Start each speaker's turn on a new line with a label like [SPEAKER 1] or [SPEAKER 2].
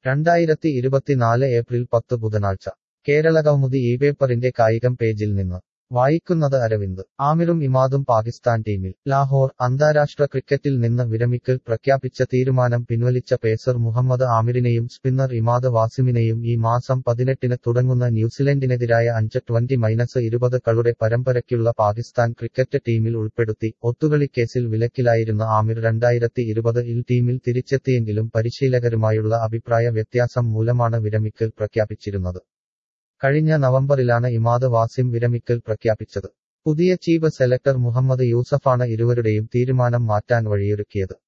[SPEAKER 1] രണ്ടായിരത്തി ഇരുപത്തിനാല് ഏപ്രിൽ പത്ത് ബുധനാഴ്ച കേരളകൗമുദി ഈ പേപ്പറിന്റെ കായികം പേജിൽ നിന്ന് വായിക്കുന്നത് അരവിന്ദ് ആമിറും ഇമാദും പാകിസ്ഥാൻ ടീമിൽ ലാഹോർ അന്താരാഷ്ട്ര ക്രിക്കറ്റിൽ നിന്ന് വിരമിക്കൽ പ്രഖ്യാപിച്ച തീരുമാനം പിൻവലിച്ച പേസർ മുഹമ്മദ് ആമിറിനെയും സ്പിന്നർ ഇമാദ് വാസിമിനെയും ഈ മാസം പതിനെട്ടിന് തുടങ്ങുന്ന ന്യൂസിലൻഡിനെതിരായ അഞ്ച് ട്വന്റി മൈനസ് ഇരുപത് കളുടെ പരമ്പരയ്ക്കുള്ള പാകിസ്ഥാൻ ക്രിക്കറ്റ് ടീമിൽ ഉൾപ്പെടുത്തി ഒത്തുകളിക്കേസിൽ വിലക്കിലായിരുന്ന ആമിർ രണ്ടായിരത്തി ഇരുപത് ഇൽ ടീമിൽ തിരിച്ചെത്തിയെങ്കിലും പരിശീലകരുമായുള്ള അഭിപ്രായ വ്യത്യാസം മൂലമാണ് വിരമിക്കൽ പ്രഖ്യാപിച്ചിരുന്നത് കഴിഞ്ഞ നവംബറിലാണ് ഇമാദ് വാസിം വിരമിക്കൽ പ്രഖ്യാപിച്ചത് പുതിയ ചീഫ് സെലക്ടർ മുഹമ്മദ് യൂസഫാണ് ഇരുവരുടെയും തീരുമാനം മാറ്റാൻ വഴിയൊരുക്കിയത്